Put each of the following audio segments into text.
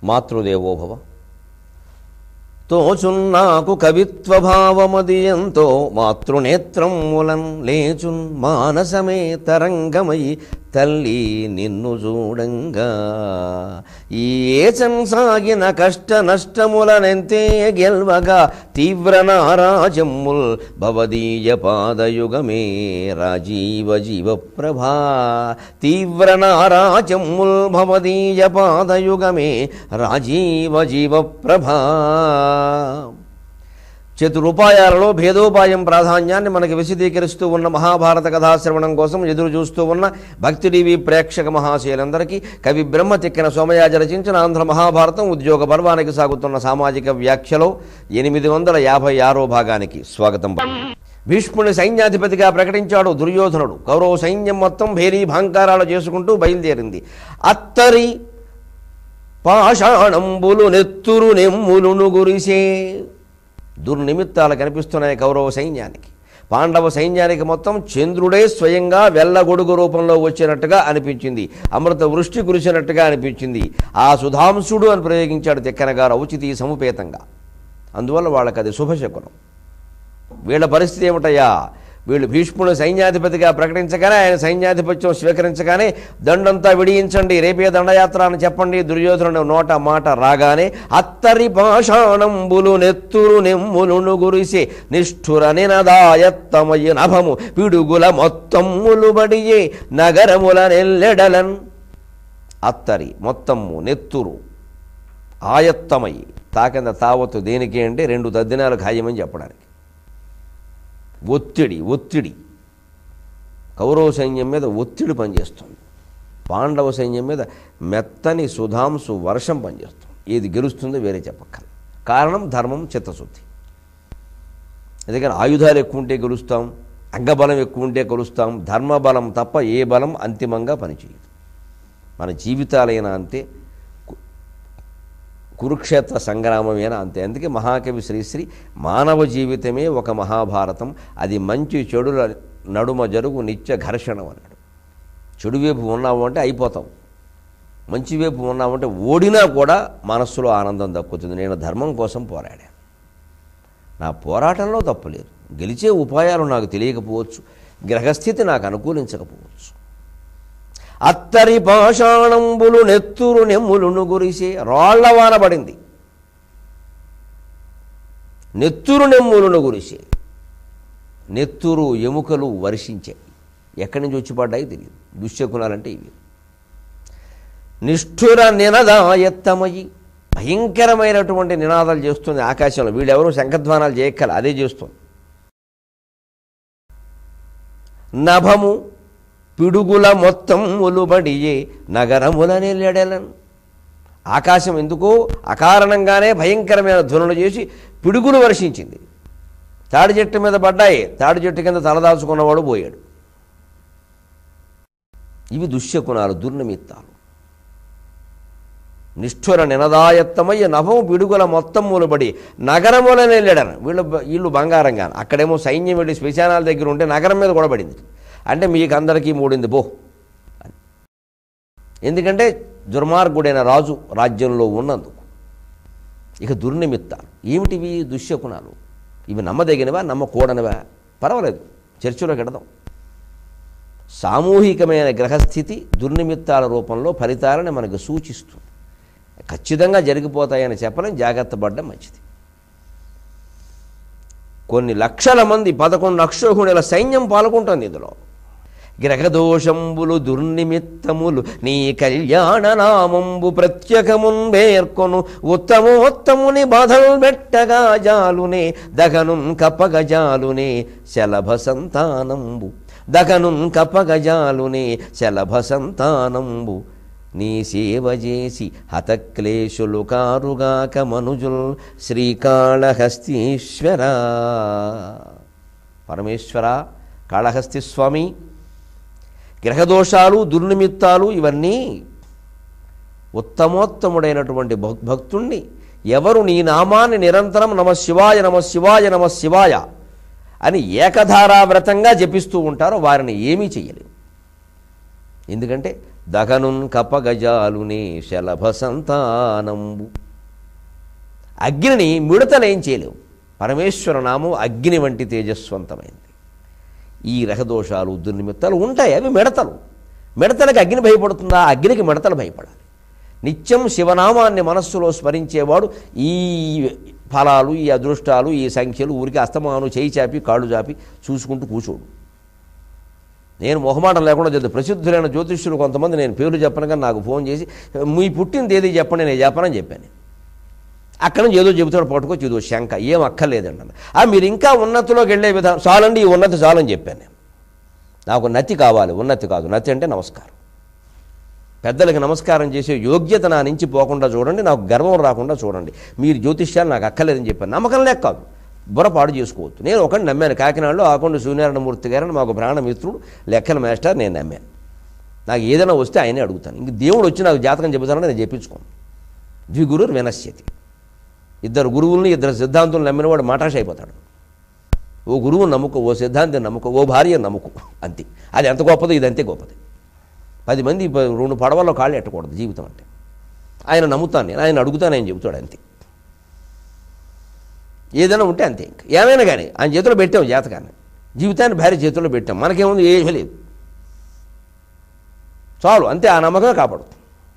మాతృదేవోభవ తోచున్నాకు కవిత్వ భావమది ఎంతో మాతృనేత్రం ములన్ లేచున్ మానసమే తరంగమై తల్లి నిన్ను చూడంగా ఈ ఏచన్ సాగిన కష్ట నష్టములనెంతే గెల్వగా తీవ్ర నారాజమ్ముల్ భవదీయ పాదయుగమే రాజీవ జీవ ప్రభా తీవ్ర నారాజమ్ముల్ భవదీయ పాదయుగమే రాజీవ జీవ ప్రభా చతురుపాయాలలో భేదోపాయం ప్రాధాన్యాన్ని మనకి విశదీకరిస్తూ ఉన్న మహాభారత కథాశ్రవణం కోసం ఎదురు చూస్తూ ఉన్న భక్తి టీవీ ప్రేక్షక మహాశయులందరికీ కవి బ్రహ్మ తిక్కిన సోమయాజ రచించిన ఆంధ్ర మహాభారతం ఉద్యోగ పర్వానికి సాగుతున్న సామాజిక వ్యాఖ్యలో ఎనిమిది వందల యాభై ఆరో భాగానికి స్వాగతం భీష్ముని సైన్యాధిపతిగా ప్రకటించాడు దుర్యోధనుడు కౌరవ సైన్యం మొత్తం భేరీ భాంకారాలు చేసుకుంటూ బయలుదేరింది అత్తరి పాషాణంబులు నెత్తురు నెమ్ములును గురిసే దుర్నిమిత్తాలు కనిపిస్తున్నాయి కౌరవ సైన్యానికి పాండవ సైన్యానికి మొత్తం చంద్రుడే స్వయంగా వెల్లగొడుగు రూపంలో వచ్చినట్టుగా అనిపించింది అమృత వృష్టి కురిసినట్టుగా అనిపించింది ఆ సుధాంశుడు అని ప్రయోగించాడు తెక్కన గారు ఔచితీ సముపేతంగా అందువల్ల వాళ్ళకి అది శుభశకునం వీళ్ళ పరిస్థితి ఏమిటయ్యా వీళ్ళు భీష్ముడు సైన్యాధిపతిగా ప్రకటించగానే ఆయన సైన్యాధిపత్యం స్వీకరించగానే దండంతా విడియించండి రేపే దండయాత్ర అని చెప్పండి దుర్యోధనుడు నోట మాట రాగానే అత్తరి పాషాణంబులు నెత్తురు నెమ్ములును గురిసే నిష్ఠుర నినదాయత్తమయ్య నభము పిడుగుల మొత్తమ్ములు బడియే నగరముల నెల్లెడలన్ అత్తరి మొత్తము నెత్తురు ఆయత్తమయ్యి తాకింద తావత్తు దేనికి అంటే రెండు తద్దినాలు ఖాయమని చెప్పడానికి ఒత్తిడి ఒత్తిడి కౌరవ సైన్యం మీద ఒత్తిడి పనిచేస్తుంది పాండవ సైన్యం మీద మెత్తని సుధాంసు వర్షం పనిచేస్తుంది ఏది గెలుస్తుందో వేరే చెప్పక్కల కారణం ధర్మం చిత్తశుద్ధి ఎందుకని ఆయుధాలు ఎక్కువ ఉంటే గెలుస్తాం అంగబలం ఎక్కువ ఉంటే గెలుస్తాం ధర్మబలం తప్ప ఏ బలం అంతిమంగా పనిచేయదు మన జీవితాలైనా అంతే కురుక్షేత్ర సంగ్రామమేనా అంతే అందుకే మహాకవి శ్రీశ్రీ మానవ జీవితమే ఒక మహాభారతం అది మంచి చెడుల నడుమ జరుగు నిత్య ఘర్షణం అన్నాడు చెడు వైపు ఉన్నావు అంటే అయిపోతావు మంచి వైపు ఉన్నామంటే ఓడినా కూడా మనస్సులో ఆనందం దక్కుతుంది నేను ధర్మం కోసం పోరాడాను నా పోరాటంలో తప్పు లేదు గెలిచే ఉపాయాలు నాకు తెలియకపోవచ్చు గ్రహస్థితి నాకు అనుకూలించకపోవచ్చు అత్తరి పాషాణంబులు నెత్తురు నెమ్ములును గురిసే రాళ్లవాన పడింది నెత్తురు నెమ్ములను గురిసే నెత్తురు ఎముకలు వర్షించాయి ఎక్కడి నుంచి వచ్చి పడ్డాయి తెలియదు దుశ్శకునాలంటే ఇవి నిష్ఠుర నినదాయత్తమయి భయంకరమైనటువంటి నినాదాలు చేస్తుంది ఆకాశంలో వీళ్ళెవరూ శంఖధ్వానాలు చేయక్కల అదే చేస్తుంది నభము పిడుగుల మొత్తం ములుబడియే నగరముల నిల్లెడలను ఆకాశం ఎందుకో అకారణంగానే భయంకరమైన ధ్వనులు చేసి పిడుగులు వర్షించింది తాడి చెట్టు మీద పడ్డాయి తాడి చెట్టు కింద తలదాల్చుకున్నవాడు పోయాడు ఇవి దుశ్శకునాలు దుర్నిమిత్తాలు నిష్ఠుర నినదాయత్తమయ్య నభం పిడుగుల మొత్తం మూలబడి నగరముల నెల్లెడను వీళ్ళు వీళ్ళు బంగారంగా అక్కడేమో సైన్యం వెళ్ళి శ్మశానాల దగ్గర ఉంటే నగరం మీద కూడా పడింది అంటే మీకు అందరికీ మూడింది బో అని ఎందుకంటే దుర్మార్గుడైన రాజు రాజ్యంలో ఉన్నందుకు ఇక దుర్నిమిత్తాలు ఏమిటివి దుశ్శకునాలు ఇవి నమ్మదగినవా నమ్మకూడనివా పర్వాలేదు చర్చలోకి ఎడదాం సామూహికమైన గ్రహస్థితి దుర్నిమిత్తాల రూపంలో ఫలితాలను మనకు సూచిస్తుంది ఖచ్చితంగా జరిగిపోతాయని చెప్పడం జాగ్రత్త పడడం మంచిది కొన్ని లక్షల మంది పదకొండు అక్షోహుణుల సైన్యం పాల్గొంటుంది ఇందులో గ్రహదోషంబులు దుర్నిమిత్తములు నీ కళ్యాణ నామంబు ప్రత్యేకమున్ పేర్కొను ఉత్తమోత్తముని బాధలు పెట్టగా జాలునే దగనున్ కపగ జాలునే శలభ సంతానంబు దగనున్ కపగ జాలునే శలభ సంతానంబు నీ సేవ చేసి హతక్లేశులు కారుగాక మనుజుల్ శ్రీకాళహస్తీశ్వర పరమేశ్వర కాళహస్తి స్వామి గ్రహదోషాలు దుర్నిమిత్తాలు ఇవన్నీ ఉత్తమోత్తముడైనటువంటి భక్- భక్తుణ్ణి ఎవరు నీ నామాన్ని నిరంతరం నమ శివాయ నమ శివాయ నమ శివాయ అని ఏకధారావ్రతంగా జపిస్తూ ఉంటారో వారిని ఏమీ చెయ్యలేవు ఎందుకంటే దగనున్ కపగజాలునే శలభ సంతానంబు అగ్నిని మిడతలేం చేయలేవు పరమేశ్వర నామం అగ్ని వంటి తేజస్వంతమైంది ఈ రహదోషాలు దుర్నిమిత్తాలు ఉంటాయి అవి మిడతలు మిడతలకు అగ్ని భయపడుతుందా అగ్నికి మిడతలు భయపడాలి నిత్యం శివనామాన్ని మనస్సులో స్మరించేవాడు ఈ ఫలాలు ఈ అదృష్టాలు ఈ సంఖ్యలు ఊరికి అస్తమాను చేయి చాపి కాళ్ళు చాపి చూసుకుంటూ కూర్చోడు నేను మొహమాటం లేకుండా చెప్తే ప్రసిద్ధులైన జ్యోతిష్యులు కొంతమంది నేను పేర్లు చెప్పను కానీ నాకు ఫోన్ చేసి మీ పుట్టిన తేదీ చెప్పండి నేను చెప్పనని చెప్పాను అక్కడ నుంచి ఏదో చెబుతాడు పట్టుకొచ్చి ఇదో శంక ఏం అక్కర్లేదండి అన్న ఆ మీరు ఇంకా ఉన్నతిలోకి వెళ్ళే విధానం చాలండి ఈ ఉన్నతి చాలని చెప్పాను నేను నాకు నతి కావాలి ఉన్నతి కాదు నతి అంటే నమస్కారం పెద్దలకి నమస్కారం చేసే యోగ్యత నా నుంచి పోకుండా చూడండి నాకు గర్వం రాకుండా చూడండి మీరు జ్యోతిష్యాలు నాకు అక్కర్లేదని చెప్పాను నమ్మకం లేక కాదు బుర్రపాడు చేసుకోవద్దు నేను ఒకటి నమ్మాను కాకినాడలో ఆకొండ సూర్యనారాయణమూర్తి గారని మాకు ప్రాణమిత్రుడు లెక్కల మాస్టర్ నేను నమ్మాను నాకు ఏదైనా వస్తే ఆయనే అడుగుతాను ఇంక దేవుడు వచ్చి నాకు జాతకం చెబుతానని నేను చెప్పించుకోను ద్విగురు వినశ్యతి ఇద్దరు గురువుల్ని ఇద్దరు సిద్ధాంతులు నమ్మినవాడు మాటాష అయిపోతాడు ఓ గురువుని నమ్ముకో ఓ సిద్ధాంతం నమ్ముకో ఓ భార్యను నమ్ముకో అంతే అది ఎంత గొప్పదో ఇది అంతే గొప్పది పది మంది ప- రెండు పడవల్లో కాళ్ళు ఎట్టకూడదు జీవితం అంటే ఆయన నమ్ముతాను నేను ఆయన అడుగుతాను ఆయన చెబుతాడు అంతే ఏదైనా ఉంటే అంతే ఇంక ఏమైనా కానీ ఆయన చేతిలో పెట్టాం జాతకాన్ని జీవితాన్ని భార్య చేతిలో పెట్టాం మనకేముంది ఏమీ లేదు చాలు అంతే ఆ నమ్మకమే కాపాడుతుంది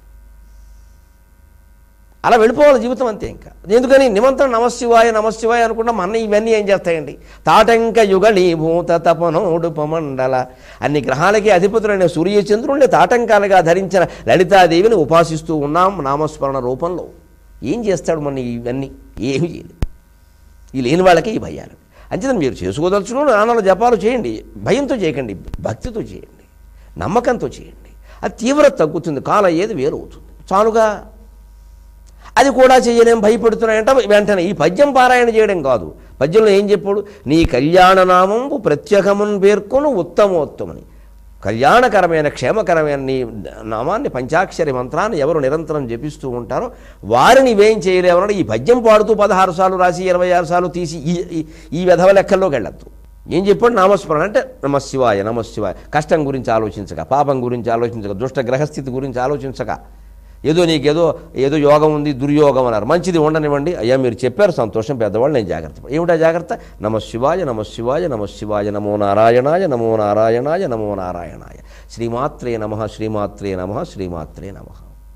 అలా వెళ్ళిపోవాలి జీవితం అంతే ఇంకా ఎందుకని నిమంత్రం నమశివాయ నమశివాయ అనుకుంటా మన ఇవన్నీ ఏం చేస్తాయండి తాటంక యుగళీ భూత తపనోడుపమండల అన్ని గ్రహాలకి అధిపతులైన సూర్యచంద్రుల్ని తాటంకాలుగా ధరించిన లలితాదేవిని ఉపాసిస్తూ ఉన్నాం నామస్మరణ రూపంలో ఏం చేస్తాడు మన ఇవన్నీ ఏమి చేయలేదు ఈ లేని వాళ్ళకి ఈ భయాలు అంచేత మీరు చేసుకోదలుచుకుని నాన్నల జపాలు చేయండి భయంతో చేయకండి భక్తితో చేయండి నమ్మకంతో చేయండి అది తీవ్రత తగ్గుతుంది కాలం ఏది వేరవుతుంది చాలుగా అది కూడా చేయలేం భయపెడుతున్నాయంట వెంటనే ఈ పద్యం పారాయణ చేయడం కాదు పద్యంలో ఏం చెప్పాడు నీ కళ్యాణనామంబు ప్రత్యేకమును పేర్కొను ఉత్తమోత్తమని కళ్యాణకరమైన క్షేమకరమైన నీ నామాన్ని పంచాక్షరి మంత్రాన్ని ఎవరు నిరంతరం జపిస్తూ ఉంటారో వారిని ఇవేం చేయలేమన్నాడు ఈ పద్యం పాడుతూ పదహారు సార్లు రాసి ఇరవై ఆరు సార్లు తీసి ఈ ఈ- ఈ విధవ లెక్కల్లోకి వెళ్ళద్దు ఏం చెప్పాడు నామస్మరణ అంటే నమశివాయ నమశివాయ కష్టం గురించి ఆలోచించక పాపం గురించి ఆలోచించక దుష్ట గ్రహస్థితి గురించి ఆలోచించక ఏదో నీకేదో ఏదో యోగం ఉంది దుర్యోగం అన్నారు మంచిది ఉండనివ్వండి అయ్యా మీరు చెప్పారు సంతోషం పెద్దవాళ్ళు నేను జాగ్రత్త పడ- ఏమిటా జాగ్రత్త నమ శివాయ నమ శివాయ నమ శివాయ నమో నారాయణాయ నమో నారాయణాయ నమో నారాయణాయ శ్రీమాత్రే నమ శ్రీమాత్రే నమ శ్రీమాత్రే నమ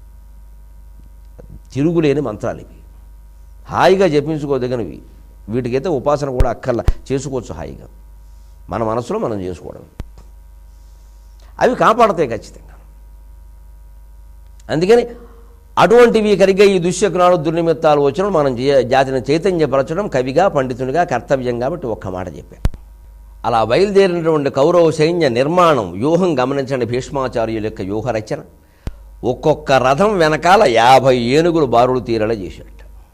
తిరుగులేని మంత్రాలు ఇవి హాయిగా జపించుకోదగినవి వీటికైతే ఉపాసన కూడా అక్కర్లా చేసుకోవచ్చు హాయిగా మన మనసులో మనం చేసుకోవడం అవి కాపాడతాయి ఖచ్చితంగా అందుకని అటువంటివి కరిగా ఈ దుశ్శకునాలు దుర్నిమిత్తాలు వచ్చినప్పుడు మనం జే- జాతిని చైతన్యపరచడం కవిగా పండితునిగా కర్తవ్యం కాబట్టి ఒక్క మాట చెప్పాను అలా బయలుదేరినటువంటి కౌరవ సైన్య నిర్మాణం వ్యూహం గమనించండి భీష్మాచార్యుల యొక్క వ్యూహ రచన ఒక్కొక్క రథం వెనకాల యాభై ఏనుగులు బారులు తీరేలా చేశాడు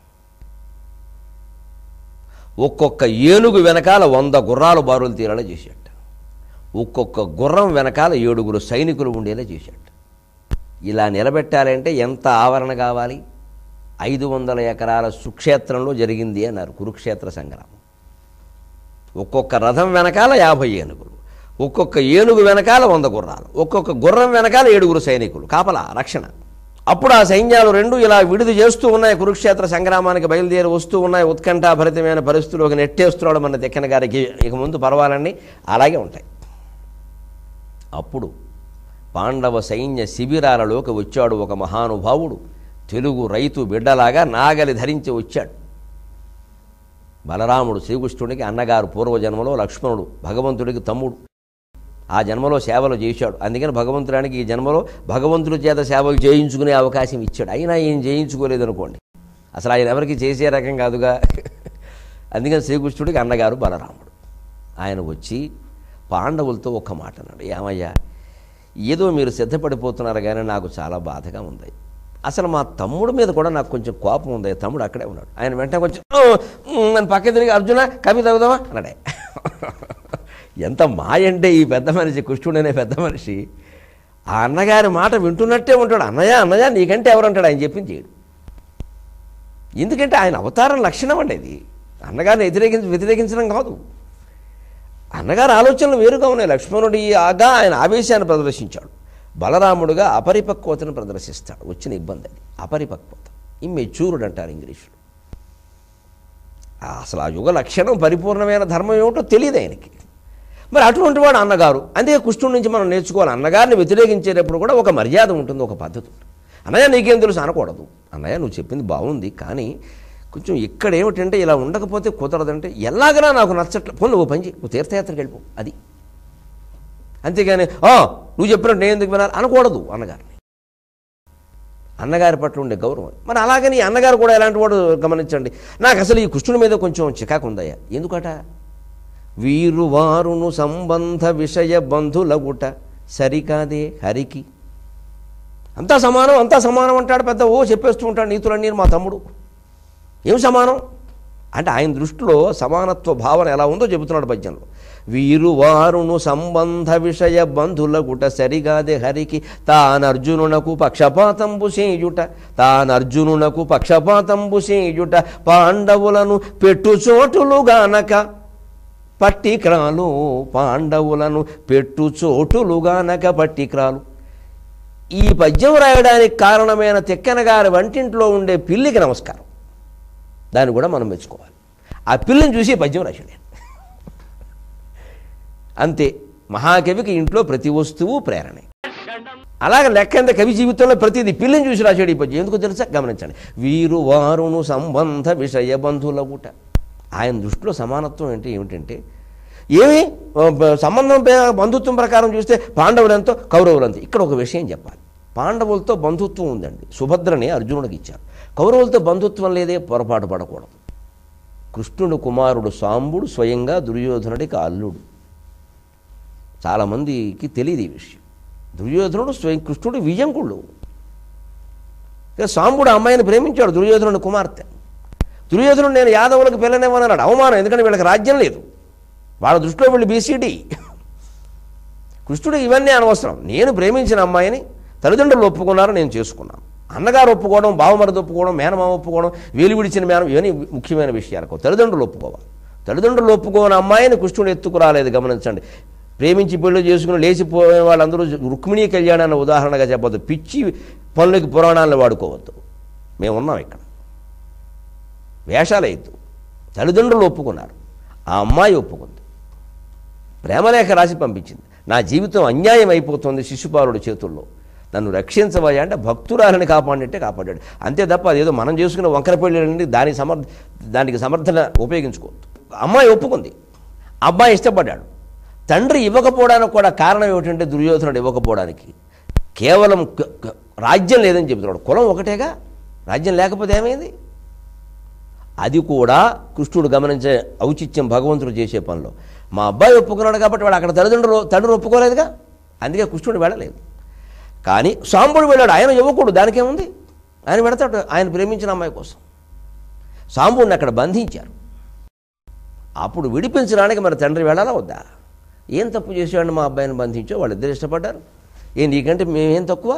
ఒక్కొక్క ఏనుగు వెనకాల వంద గుర్రాలు బారులు తీరేలా చేశాడు ఒక్కొక్క గుర్రం వెనకాల ఏడుగురు సైనికులు ఉండేలా చేశాడు ఇలా నిలబెట్టాలంటే ఎంత ఆవరణ కావాలి ఐదు వందల ఎకరాల సుక్షేత్రంలో జరిగింది అన్నారు కురుక్షేత్ర సంగ్రామం ఒక్కొక్క రథం వెనకాల యాభై ఏనుగులు ఒక్కొక్క ఏనుగు వెనకాల వంద గుర్రాలు ఒక్కొక్క గుర్రం వెనకాల ఏడుగురు సైనికులు కాపలా రక్షణ అప్పుడు ఆ సైన్యాలు రెండు ఇలా విడుదల చేస్తూ ఉన్నాయి కురుక్షేత్ర సంగ్రామానికి బయలుదేరి వస్తూ ఉన్నాయి ఉత్కంఠాభరితమైన పరిస్థితుల్లోకి నెట్టేస్తున్నాడు మన దెక్కన గారికి ఇక ముందు పర్వాలండి అలాగే ఉంటాయి అప్పుడు పాండవ సైన్య శిబిరాలలోకి వచ్చాడు ఒక మహానుభావుడు తెలుగు రైతు బిడ్డలాగా నాగలి ధరించి వచ్చాడు బలరాముడు శ్రీకృష్ణుడికి అన్నగారు పూర్వజన్మలో లక్ష్మణుడు భగవంతుడికి తమ్ముడు ఆ జన్మలో సేవలు చేశాడు అందుకని భగవంతుడానికి ఈ జన్మలో భగవంతుడి చేత సేవలు చేయించుకునే అవకాశం ఇచ్చాడు అయినా ఏం చేయించుకోలేదు అనుకోండి అసలు ఆయన ఎవరికి చేసే రకం కాదుగా అందుకని శ్రీకృష్ణుడికి అన్నగారు బలరాముడు ఆయన వచ్చి పాండవులతో ఒక్క మాట అన్నాడు ఏమయ్యా ఏదో మీరు సిద్ధపడిపోతున్నారు కానీ నాకు చాలా బాధగా ఉంది అసలు మా తమ్ముడు మీద కూడా నాకు కొంచెం కోపం ఉంది తమ్ముడు అక్కడే ఉన్నాడు ఆయన వెంటనే కొంచెం "ఓ, ఉమ్" అని పక్క తిరిగి అర్జున కవి తగ్గుదామా అన్నాడే ఎంత మాయంటే ఈ పెద్ద మనిషి కృష్ణుడు అనే పెద్ద మనిషి ఆ అన్నగారి మాట వింటున్నట్టే ఉంటాడు అన్నయ్య అన్నయ్య నీకంటే ఎవరంటాడు ఆయన చెప్పింది చేయడు ఎందుకంటే ఆయన అవతారం లక్షణం అండి ఇది అన్నగారిని వ్యతిరేకించి వ్యతిరేకించడం కాదు అన్నగారి ఆలోచనలు వేరుగా ఉన్నాయి లక్ష్మణుడి ఆగా ఆయన ఆవేశాన్ని ప్రదర్శించాడు బలరాముడుగా అపరిపక్వతను ప్రదర్శిస్తాడు వచ్చిన ఇబ్బంది అది అపరిపక్వత ఇమ్మెచ్యూర్డ్ అంటారు ఇంగ్లీషులో అసలు ఆ యుగ లక్షణం పరిపూర్ణమైన ధర్మం ఏమిటో తెలియదు ఆయనకి మరి అటువంటి వాడు అన్నగారు అందుకే కృష్ణుడి నుంచి మనం నేర్చుకోవాలి అన్నగారిని వ్యతిరేకించేటప్పుడు కూడా ఒక మర్యాద ఉంటుంది ఒక పద్ధతి ఉంటుంది అన్నయ్య నీకేం తెలుసు అనకూడదు అన్నయ్య నువ్వు చెప్పింది బాగుంది కానీ కొంచెం ఇక్కడ ఏమిటంటే ఇలా ఉండకపోతే కుదరదంటే ఎలాగైనా నాకు నచ్చట్లే పోనీ నువ్వు పని చేయి నువ్వు తీర్థయాత్రకు వెళ్ళిపో అది అంతేగాని "ఆ, నువ్వు చెప్పినట్టు నేను ఎందుకు వినాలి అనకూడదు అన్నగారిని అన్నగారి పట్ల ఉండే గౌరవం మరి అలాగని ఈ అన్నగారు కూడా ఎలాంటి వాడు గమనించండి నాకు అసలు ఈ కృష్ణుడి మీద కొంచెం చికాకు ఉందయ్యా ఎందుకట వీరు వారును సంబంధ విషయ బంధులగుట సరికాదే హరికి అంతా సమానం అంతా సమానం అంటాడు పెద్ద ఓ చెప్పేస్తూ ఉంటాడు నీతులన్నీ మా తమ్ముడు ఏం సమానం అంటే ఆయన దృష్టిలో సమానత్వ భావన ఎలా ఉందో చెబుతున్నాడు పద్యంలో వీరు వారును సంబంధ విషయ బంధులగుట సరిగాదే హరికి తానర్జునునకు పక్షపాతంబు చేయుట తానర్జునునకు పక్షపాతంబు చేయుట పాండవులను పెట్టు చోటులుగానక పట్టిక్రాలు పాండవులను పెట్టు చోటులుగానక పట్టిక్రాలు ఈ పద్యం రాయడానికి కారణమైన తిక్కన గారి వంటింట్లో ఉండే పిల్లికి నమస్కారం దాన్ని కూడా మనం మెచ్చుకోవాలి ఆ పిల్లిని చూసి ఈ పద్యం రాశాడు ఆయన. అంతే మహాకవికి ఇంట్లో ప్రతి వస్తువు ప్రేరణే అలాగే లెక్కంత కవి జీవితంలో ప్రతిదీ పిల్లిని చూసి రాశాడు ఈ పద్యం ఎందుకు తెలుసా గమనించండి వీరు వారును సంబంధ విషయ బంధులగుట ఆయన దృష్టిలో సమానత్వం అంటే ఏమిటంటే ఏమి ఆ, బ- సంబంధం పే- బంధుత్వం ప్రకారం చూస్తే పాండవులంతో కౌరవులంతో ఇక్కడ ఒక విషయం చెప్పాలి పాండవులతో బంధుత్వం ఉందండి సుభద్రని అర్జునుడికి ఇచ్చారు కౌరవులతో బంధుత్వం లేదే పొరపాటు పడకూడదు కృష్ణుడు కుమారుడు సాంబుడు స్వయంగా దుర్యోధనుడికి అల్లుడు చాలామందికి తెలియదు ఈ విషయం దుర్యోధనుడు స్వయం కృష్ణుడు విజంకుడు ఇక సాంబుడు ఆ అమ్మాయిని ప్రేమించాడు దుర్యోధనుడి కుమార్తె దుర్యోధనుడు నేను యాదవులకు పిల్లనేమన్నాడు అవమానం ఎందుకంటే వీళ్ళకి రాజ్యం లేదు వాళ్ళ దృష్టిలో వీళ్ళు బీసీడీ కృష్ణుడు ఇవన్నీ అనవసరం నేను ప్రేమించిన అమ్మాయిని తల్లిదండ్రులు ఒప్పుకున్నారు నేను చేసుకున్నాను అన్నగారు ఒప్పుకోవడం బావమరిది ఒప్పుకోవడం మేనమామ ఒప్పుకోవడం వేలు విడిచిన మేనం ఇవన్నీ ముఖ్యమైన విషయాలు తల్లిదండ్రులు ఒప్పుకోవాలి తల్లిదండ్రులు ఒప్పుకోని అమ్మాయిని కృష్ణుడు ఎత్తుకురాలేదు గమనించండి ప్రేమించి పెళ్లి చేసుకుని లేచిపోయే వాళ్ళందరూ రుక్మిణీ కళ్యాణాన్ని ఉదాహరణగా చెప్పొద్దు పిచ్చి పనులకి పురాణాలను వాడుకోవద్దు మేము ఉన్నాం ఇక్కడ వేషాలయ్యద్దు తల్లిదండ్రులు ఒప్పుకున్నారు ఆ అమ్మాయి ఒప్పుకుంది ప్రేమలేఖ రాసి పంపించింది నా జీవితం అన్యాయం అయిపోతుంది శిశుపాలుడి చేతుల్లో నన్ను రక్షించవయ్యా అంటే భక్తురాలని కాపాడినట్టే కాపాడాడు అంతే తప్ప అదేదో మనం చేసుకున్న వంకర పెళ్ళి దానికి సమర్థ దానికి సమర్థన ఉపయోగించుకోవద్దు అమ్మాయి ఒప్పుకుంది అబ్బాయి ఇష్టపడ్డాడు తండ్రి ఇవ్వకపోవడానికి కూడా కారణం ఏమిటంటే దుర్యోధనుడు ఇవ్వకపోవడానికి కేవలం క- క- రాజ్యం లేదని చెబుతున్నాడు కులం ఒకటేగా రాజ్యం లేకపోతే ఏమైంది అది కూడా కృష్ణుడు గమనించే ఔచిత్యం భగవంతుడు చేసే పనిలో మా అబ్బాయి ఒప్పుకున్నాడు కాబట్టి వాడు అక్కడ తల్లిదండ్రులు తండ్రి ఒప్పుకోలేదుగా అందుకే కృష్ణుడు వెళ్ళలేదు కానీ సాంబుడు వెళ్ళాడు ఆయన యువకుడు దానికేముంది ఆయన వెడతాడు ఆయన ప్రేమించిన అమ్మాయి కోసం సాంబుడిని అక్కడ బంధించారు అప్పుడు విడిపించడానికి మరి తండ్రి వెళ్ళాలా వద్దా ఏం తప్పు చేసేవాడిని మా అబ్బాయిని బంధించో వాళ్ళిద్దరు ఇష్టపడ్డారు ఏ నీకంటే మేమేం తక్కువ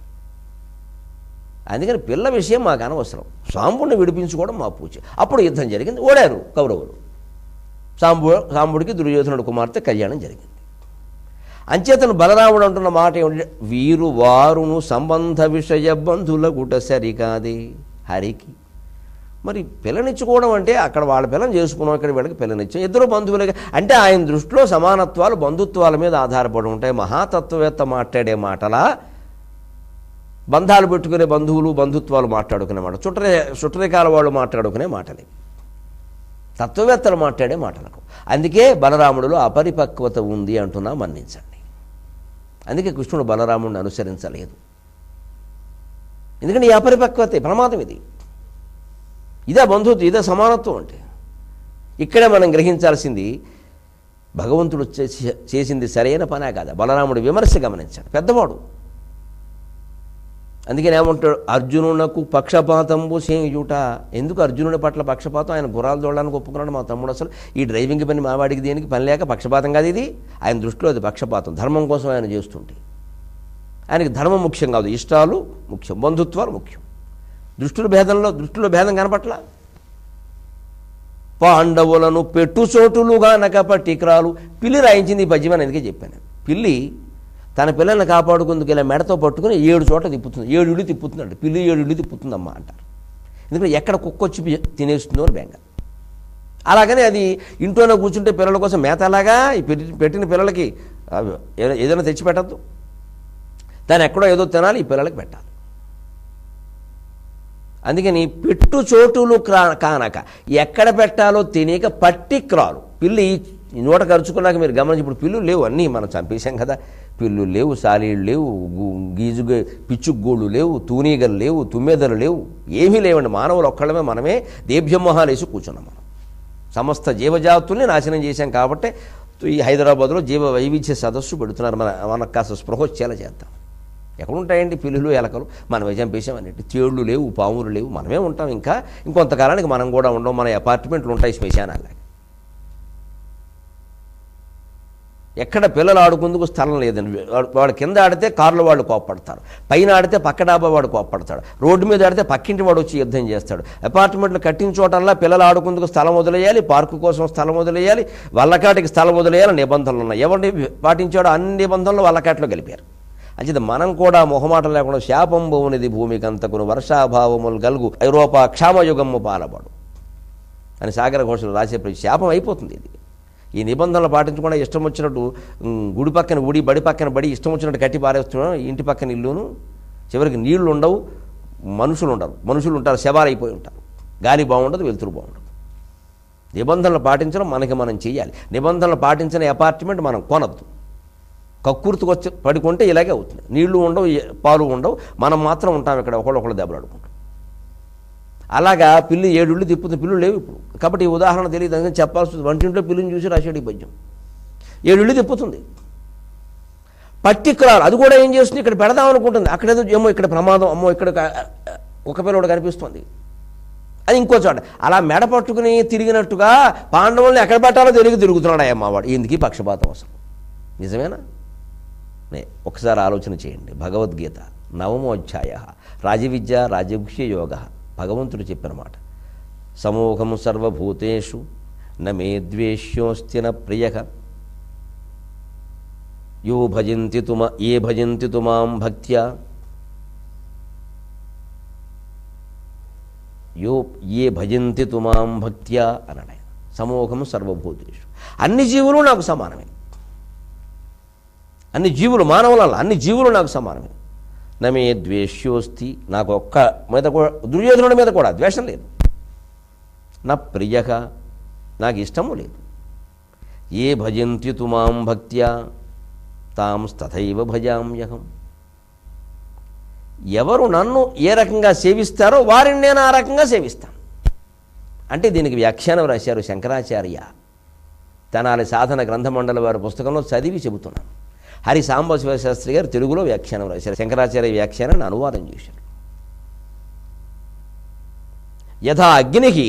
అందుకని పిల్ల విషయం మాకు అనవసరం సాంబుడిని విడిపించుకోవడం మా పూజ అప్పుడు యుద్ధం జరిగింది ఓడారు కౌరవులు సాంబు సాంబుడికి దుర్యోధనుడు కుమార్తె కళ్యాణం జరిగింది అంచేతను బలరాముడు అంటున్న మాట ఏమిటంటే వీరు వారును సంబంధ విషయ బంధుల గుట సరికాదే హరికి మరి పిల్లనిచ్చుకోవడం అంటే అక్కడ వాళ్ళ పిల్లని చేసుకున్నాం ఇక్కడ వీళ్ళకి పిల్లనిచ్చాం ఇద్దరు బంధువులుగా అంటే ఆయన దృష్టిలో సమానత్వాలు బంధుత్వాల మీద ఆధారపడి ఉంటాయి మహాతత్వవేత్త మాట్లాడే మాటలా బంధాలు పెట్టుకునే బంధువులు బంధుత్వాలు మాట్లాడుకునే మాట చుట్టరే చుట్టరికాల వాళ్ళు మాట్లాడుకునే మాటలు తత్వవేత్తలు మాట్లాడే మాటలకు అందుకే బలరాముడిలో అపరిపక్వత ఉంది అంటున్నా మన్నించండి అందుకే కృష్ణుడు బలరాముడిని అనుసరించలేదు ఎందుకంటే ఈ అపరిపక్వతే ప్రమాదం ఇది ఇదే బంధుత్వం ఇదే సమానత్వం అంటే ఇక్కడే మనం గ్రహించాల్సింది భగవంతుడు చేసి- చేసింది సరైన పనే కాదా బలరాముడి విమర్శ గమనించాడు పెద్దవాడు అందుకని ఏమంటాడు అర్జునునకు పక్షపాతంబు చేయుట ఎందుకు అర్జునుడి పట్ల పక్షపాతం ఆయన గుర్రాలు తోడడానికి ఒప్పుకున్నాడు మా తమ్ముడు అసలు ఈ డ్రైవింగ్ పని మావాడికి దేనికి పని లేక పక్షపాతం కాదు ఇది ఆయన దృష్టిలో అది పక్షపాతం ధర్మం కోసం ఆయన చేస్తుంటే ఆయనకి ధర్మం ముఖ్యం కాదు ఇష్టాలు ముఖ్యం బంధుత్వాలు ముఖ్యం దృష్టిలో భేదంలో దృష్టిలో భేదం కనపట్ల పాండవులను పెట్టు చోటులుగా నక పట్టికరాలు పిల్లి రాయించింది ఈ పద్యం అని అందుకే చెప్పాను పిల్లి తన పిల్లల్ని కాపాడుకుందుకు ఇలా మెడతో పట్టుకుని ఏడు చోట్ల తిప్పుతుంది ఏడు ఇళ్ళు తిప్పుతుందండి పిల్లి ఏడు ఇళ్ళు తిప్పుతుందమ్మా అంటారు ఎందుకంటే ఎక్కడ కుక్క వచ్చి పి- తినేస్తుందో అని బెంగ అలాగని అది ఇంట్లోనే కూర్చుంటే పిల్లల కోసం మేత అలాగా ఈ పెట్టి- పెట్టిన పిల్లలకి అవి ఏ- ఏదైనా తెచ్చి పెట్టద్దు దాన్ని ఎక్కడో ఏదో తినాలి ఈ పిల్లలకి పెట్టాలి అందుకని పెట్టు చోటులు క్రా- కానక ఎక్కడ పెట్టాలో తెలియక పట్టి క్రాలు పిల్లి ఈ నోట ఖర్చుకున్నాక మీరు గమనించి ఇప్పుడు పిల్లులు లేవు అన్నీ మనం చంపేశాం కదా పిల్లులు లేవు సాలీళ్ళు లేవు గు- గీజు పిచ్చుగోళ్ళు లేవు తూనీగలు లేవు తుమ్మెదలు లేవు ఏమీ లేవండి మానవులు ఒక్కళ్ళమే మనమే దేభ్యమొహాలు వేసి కూర్చున్నాం మనం సమస్త జీవజాతుల్ని నాశనం చేశాం కాబట్టి ఈ హైదరాబాద్లో జీవ వైవిధ్య సదస్సు పెడుతున్నారు మన మనకు కాస్త స్పృహ వచ్చేలా చేద్దాం ఎక్కడుంటాయండి పిల్లులు ఎలకలు మనమే చంపేసాం అన్నిటి తేళ్ళు లేవు పాములు లేవు మనమే ఉంటాం ఇంకా ఇంకొంతకాలానికి మనం కూడా ఉండం మన అపార్ట్మెంట్లు ఉంటాయి శ్మశానాలు ఎక్కడ పిల్లలు ఆడుకుందుకు స్థలం లేదండి వాడు- వాడు కింద ఆడితే కార్లు వాళ్ళు కోప్పడతారు పైన ఆడితే పక్క డాబా వాడు కోప్పడతాడు రోడ్డు మీద ఆడితే పక్కింటి వాడు వచ్చి యుద్ధం చేస్తాడు అపార్ట్మెంట్లు కట్టిన చోటల్లా పిల్లలు ఆడుకుందుకు స్థలం వదిలేయాలి పార్కు కోసం స్థలం వదిలేయాలి వల్లకాటికి స్థలం వదిలేయాలి నిబంధనలు ఉన్నాయి ఎవరిని పాటించాడో అన్ని నిబంధనలు వల్లకాట్లో గలిపారు అంచేత మనం కూడా మొహమాట లేకుండా శాపం భూమిది భూమికంతకును వర్షాభావములు గలుగు ఐరోపా క్షామయుగము పాలబడు అని సాగర ఘోషలు రాసే ప్రతి శాపం అయిపోతుంది ఇది ఈ నిబంధనలు పాటించకుండా ఇష్టం వచ్చినట్టు ఉమ్, గుడి పక్కన గుడి బడి పక్కన బడి ఇష్టం వచ్చినట్టు కట్టి పారేస్తున్నాం ఇంటి పక్కన ఇల్లును చివరికి నీళ్లు ఉండవు మనుషులు ఉండరు మనుషులు ఉంటారు శవాలు అయిపోయి ఉంటారు గాలి బాగుండదు వెలుతురు బాగుండదు నిబంధనలు పాటించడం మనకి మనం చేయాలి నిబంధనలు పాటించిన అపార్ట్మెంట్ మనం కొనద్దు కక్కుర్తికి వచ్చి పడుకుంటే ఇలాగే అవుతుంది నీళ్లు ఉండవు ఏ- పాలు ఉండవు మనం మాత్రం ఉంటాం ఇక్కడ ఒకళ్ళొకళ్ళు దెబ్బలాడుకుంటాం అలాగా పిల్లి ఏడుళ్ళు తిప్పుతుంది పిల్లు లేవు ఇప్పుడు కాబట్టి ఈ ఉదాహరణ తెలియదు అందుకని చెప్పాల్సి వస్తుంది. వంటింట్లో పిల్లిని చూసి రాశాడు ఈ పద్యం ఏడుళ్ళు తిప్పుతుంది పర్టికులర్ అది కూడా ఏం చేస్తుంది ఇక్కడ పెడదాం అనుకుంటుంది అక్కడేదో ఏమో ఇక్కడ ప్రమాదం అమ్మో ఇక్కడ క- ఒక పిల్లడు కనిపిస్తుంది అది ఇంకో చోట అలా మెడ పట్టుకుని తిరిగినట్టుగా పాండవుల్ని ఎక్కడ పెట్టాలో తెలియక తిరుగుతున్నాడు అయ్యా మావాడు ఎందుకు ఈ పక్షపాతం అసలు నిజమేనా నే ఒకసారి ఆలోచన చేయండి భగవద్గీత నవమోధ్యాయ రాజవిద్య రాజగుహ్య యోగ భగవంతుడు చెప్పిన మాట సమూహం సర్వభూతేషు నమే ద్వేష్యోస్తి న ప్రియ యో భజంతి తుమ ఏ భజంతి తుమాం భక్త్యా యో ఏ భజంతి తుమాం భక్త్యా అన్నాడు ఆయన సమూహం సర్వభూతేషు అన్ని జీవులు నాకు సమానమే అన్ని జీవులు మానవులలో అన్ని జీవులు నాకు సమానమే నమే ద్వేష్యోస్తి నాకు ఒక్క మీద కూడా దుర్యోధనుడి మీద కూడా ద్వేషం లేదు నా ప్రియక నాకు ఇష్టము లేదు ఏ భజంతి తుమాం భక్త్యా తాం తథైవ భజామ్యహం ఎవరు నన్ను ఏ రకంగా సేవిస్తారో వారిని నేను ఆ రకంగా సేవిస్తాను అంటే దీనికి వ్యాఖ్యానం రాశారు శంకరాచార్య తెనాలి సాధన గ్రంథమండలి వారి పుస్తకంలో చదివి చెబుతున్నాను హరి సాంబశివ శాస్త్రి గారు తెలుగులో వ్యాఖ్యానం రాశారు శంకరాచార్య వ్యాఖ్యానాన్ని అనువాదం చేశారు యథా అగ్నికి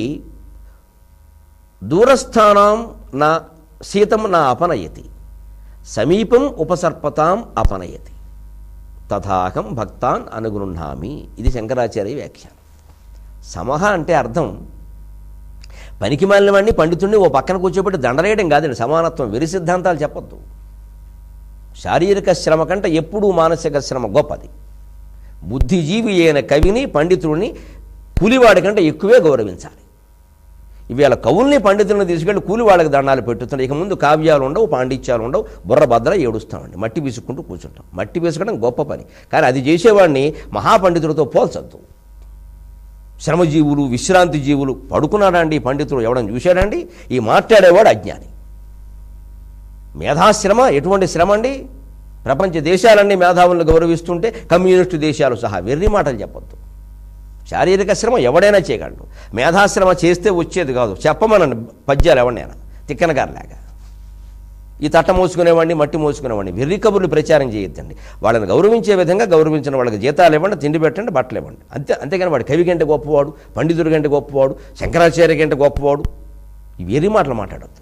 దూరస్థానం నా శీతం నా అపనయతి సమీపం ఉపసర్పతాం అపనయతి తథాహం భక్తాన్ అనుగృహామి ఇది శంకరాచార్య వ్యాఖ్యానం సమహ అంటే అర్థం పనికి మాలిన వాడిని పండితుడిని ఓ పక్కన కూర్చోబెట్టి దండరేయడం కాదండి సమానత్వం వెరి సిద్ధాంతాలు చెప్పొద్దు శారీరక శ్రమ కంటే ఎప్పుడూ మానసిక శ్రమ గొప్పది బుద్ధిజీవి అయిన కవిని పండితుడిని కూలివాడి కంటే ఎక్కువే గౌరవించాలి ఇవాళ కవుల్ని పండితులను తీసుకెళ్ళి కూలి వాళ్ళకి దండాలు పెట్టుతున్నాయి ఇక ముందు కావ్యాలు ఉండవు పాండిత్యాలు ఉండవు బుర్రభద్ర ఏడుస్తామండి మట్టి విసుక్కుంటూ కూర్చుంటాం మట్టి విసుకడం గొప్ప పని కానీ అది చేసేవాడిని మహాపండితుడితో పోల్చొద్దు శ్రమజీవులు విశ్రాంతి జీవులు పడుకున్నాడండి ఈ పండితుడు ఎవడని చూశాడండి ఈ మాట్లాడేవాడు అజ్ఞాని మేధాశ్రమ ఎటువంటి శ్రమ అండి ప్రపంచ దేశాలన్నీ మేధావులను గౌరవిస్తుంటే కమ్యూనిస్టు దేశాలు సహా వెర్రి మాటలు చెప్పొద్దు శారీరక శ్రమ ఎవడైనా చేయగలడు మేధాశ్రమ చేస్తే వచ్చేది కాదు చెప్పమనండి పద్యాలు ఎవరినైనా తిక్కనగారులాగా ఈ తట్ట మోసుకునేవాడిని మట్టి మోసుకునేవాడిని వెర్రి కబుర్లు ప్రచారం చేయొద్దండి వాళ్ళని గౌరవించే విధంగా గౌరవించిన వాళ్ళకి జీతాలు ఇవ్వండి తిండి పెట్టండి బట్టలు ఇవ్వండి అంతే అంతేగాని వాడు కవి కంటే గొప్పవాడు పండితుడి కంటే గొప్పవాడు శంకరాచార్య కంటే గొప్పవాడు ఈ వెర్రి మాటలు మాట్లాడద్దు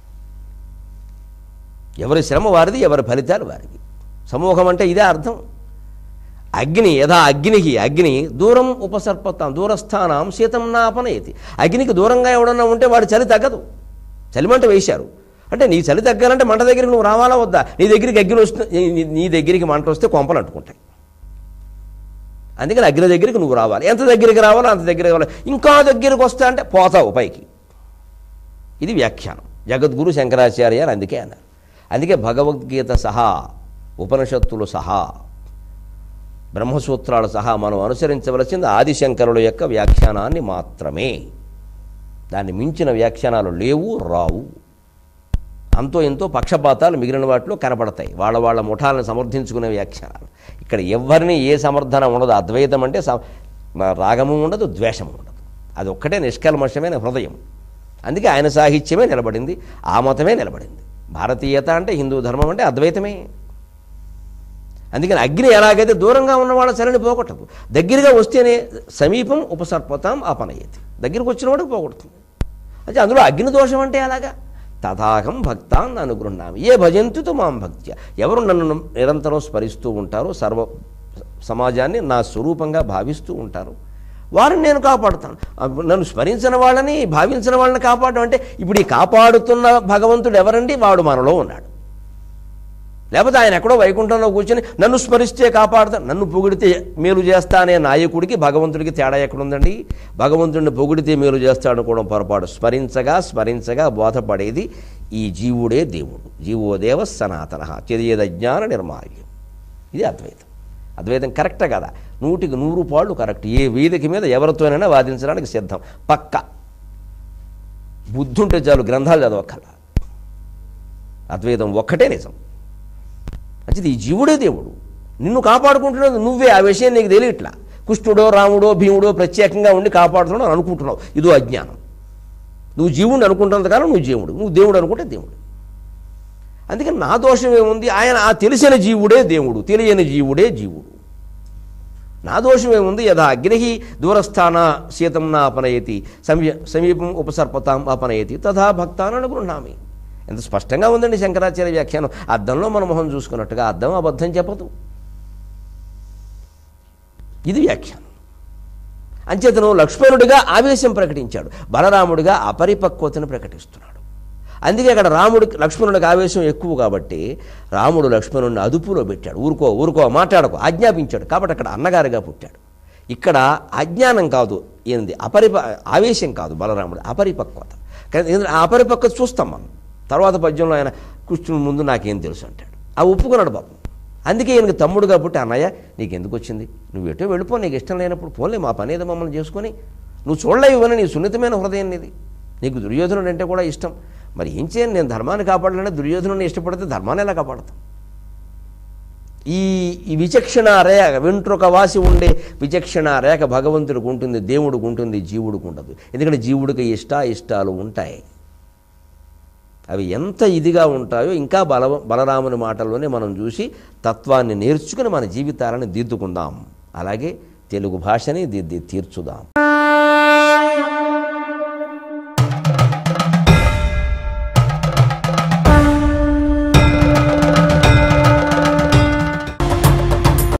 ఎవరి శ్రమ వారిది ఎవరి ఫలితాలు వారివి సమూహం అంటే ఇదే అర్థం అగ్ని యథా అగ్నికి అగ్ని దూరం ఉపసర్పతాం దూరస్థానం శీతం నా అపనయతి అగ్నికి దూరంగా ఎవడన్నా ఉంటే వాడు చలి తగ్గదు చలిమంట వేశారు అంటే నీ చలి తగ్గాలంటే మంట దగ్గరికి నువ్వు రావాలా వద్దా నీ దగ్గరికి అగ్ని వస్తే నీ- నీ దగ్గరికి మంట వస్తే కొంపలు అంటుకుంటాయి అందుకని అగ్ని దగ్గరికి నువ్వు రావాలి ఎంత దగ్గరికి రావాలో అంత దగ్గరికి రావాలి ఇంకా దగ్గరికి వస్తా అంటే పోతావు పైకి ఇది వ్యాఖ్యానం జగద్గురు శంకరాచార్య అని అందుకే అన్నారు అందుకే భగవద్గీత సహా ఉపనిషత్తులు సహా బ్రహ్మసూత్రాలు సహా మనం అనుసరించవలసింది ఆదిశంకరుల యొక్క వ్యాఖ్యానాన్ని మాత్రమే దాన్ని మించిన వ్యాఖ్యానాలు లేవు రావు అంతో ఎంతో పక్షపాతాలు మిగిలిన వాటిలో కనపడతాయి వాళ్ళ వాళ్ళ ముఠాలను సమర్థించుకునే వ్యాఖ్యానాలు ఇక్కడ ఎవరిని ఏ సమర్థన ఉండదు అద్వైతం అంటే స- రాగము ఉండదు ద్వేషము ఉండదు అది ఒక్కటే నిష్కల్మషమైన హృదయం అందుకే ఆయన సాహిత్యమే నిలబడింది ఆ మతమే నిలబడింది భారతీయత అంటే హిందూ ధర్మం అంటే అద్వైతమే అందుకని అగ్ని ఎలాగైతే దూరంగా ఉన్న వాళ్ళ చలిని పోగొట్టదు దగ్గరగా వస్తేనే సమీపం ఉపసర్పతాం ఆపనయ్యేది దగ్గరికి వచ్చిన వాడికి పోగొడుతుంది అయితే అందులో అగ్ని దోషం అంటే ఎలాగా తథాహం భక్తాన్ అనుగృహ్ణామి ఏ భజంతుతో మాం భక్త్య ఎవరు నన్ను నిరంతరం స్మరిస్తూ ఉంటారో సర్వ సమాజాన్ని నా స్వరూపంగా భావిస్తూ ఉంటారు వారిని నేను కాపాడుతాను అప్పుడు నన్ను స్మరించిన వాళ్ళని భావించిన వాళ్ళని కాపాడడం అంటే ఇప్పుడు ఈ కాపాడుతున్న భగవంతుడు ఎవరండి వాడు మనలో ఉన్నాడు లేకపోతే ఆయన ఎక్కడో వైకుంఠంలో కూర్చొని నన్ను స్మరిస్తే కాపాడుతా నన్ను పొగిడితే మేలు చేస్తా అనే నాయకుడికి భగవంతుడికి తేడా ఎక్కడుందండి భగవంతుడిని పొగిడితే మేలు చేస్తాడు అనుకోవడం పొరపాటు స్మరించగా స్మరించగా బోధపడేది ఈ జీవుడే దేవుడు జీవోదేవ సనాతన చెరియేద జ్ఞాన నిర్మాల్యం ఇది అద్వైతం అద్వైతం కరెక్టే కదా నూటికి నూరు పాళ్ళు కరెక్ట్ ఏ వేదిక మీద ఎవరితోనైనా వాదించడానికి సిద్ధం పక్క బుద్ధి ఉంటే చాలు గ్రంథాలు చదవక్కల అద్వైతం ఒక్కటే నిజం మంచిది ఈ జీవుడే దేవుడు నిన్ను కాపాడుకుంటున్నది నువ్వే ఆ విషయం నీకు తెలియట్లా కృష్ణుడో రాముడో భీముడో ప్రత్యేకంగా ఉండి కాపాడుతున్నావు అని అనుకుంటున్నావు ఇదో అజ్ఞానం నువ్వు జీవుడిని అనుకుంటున్నంత కాలం నువ్వు జీవుడు నువ్వు దేవుడు అనుకుంటే దేవుడు అందుకని నా దోషం ఏముంది ఆయన ఆ తెలిసిన జీవుడే దేవుడు తెలియని జీవుడే జీవుడు నా దోషం ఏముంది యథా అగ్ని దూరస్థాన శీతం నా అపనయతి సమీ సమీపం ఉపసర్పతాం అపనయతి తథా భక్తాలను గృహ్ణామి ఎంత స్పష్టంగా ఉందండి శంకరాచార్య వ్యాఖ్యానం అద్దంలో మన మొహం చూసుకున్నట్టుగా అద్దం అబద్ధం చెప్పదు ఇది వ్యాఖ్యానం అంచేతను లక్ష్మణుడిగా ఆవేశం ప్రకటించాడు బలరాముడిగా అపరిపక్వతను ప్రకటిస్తున్నాడు అందుకే అక్కడ రాముడికి లక్ష్మణుడికి ఆవేశం ఎక్కువ కాబట్టి రాముడు లక్ష్మణుడిని అదుపులో పెట్టాడు ఊరుకో ఊరుకో మాట్లాడుకో ఆజ్ఞాపించాడు కాబట్టి అక్కడ అన్నగారిగా పుట్టాడు ఇక్కడ అజ్ఞానం కాదు ఏంది అపరిప ఆవేశం కాదు బలరాముడు అపరిపక్వత కానీ ఎందుకంటే ఆ అపరిపక్వత చూస్తాం మనం తర్వాత పద్యంలో ఆయన కృష్ణుని ముందు నాకేం తెలుసు అంటాడు ఆ ఒప్పుకున్నాడు పాపం అందుకే ఈయనకి తమ్ముడు కాబట్టి అన్నయ్య నీకు ఎందుకు వచ్చింది నువ్వు ఎటో వెళ్ళిపో నీకు ఇష్టం లేనప్పుడు పోలే మా పని ఏదో మమ్మల్ని చేసుకొని నువ్వు చూడలేవు ఇవన్నీ నీ సున్నితమైన హృదయం నీది నీకు దుర్యోధనుడు అంటే కూడా ఇష్టం మరి ఏం చేయను నేను ధర్మాన్ని కాపాడాలంటే దుర్యోధనుడిని ఇష్టపడితే ధర్మాన్ని ఎలా కాపాడతాం ఈ ఈ విచక్షణ రేఖ వెంట్రుక వాసి ఉండే విచక్షణ రేఖ భగవంతుడికి ఉంటుంది దేవుడికి ఉంటుంది జీవుడికి ఉండదు ఎందుకంటే జీవుడికి ఇష్ట ఇష్టాలు ఉంటాయి అవి ఎంత ఇదిగా ఉంటాయో ఇంకా బల బలరాముని మాటల్లోనే మనం చూసి తత్వాన్ని నేర్చుకుని మన జీవితాలను దిద్దుకుందాం అలాగే తెలుగు భాషని దిద్ది తీర్చుదాం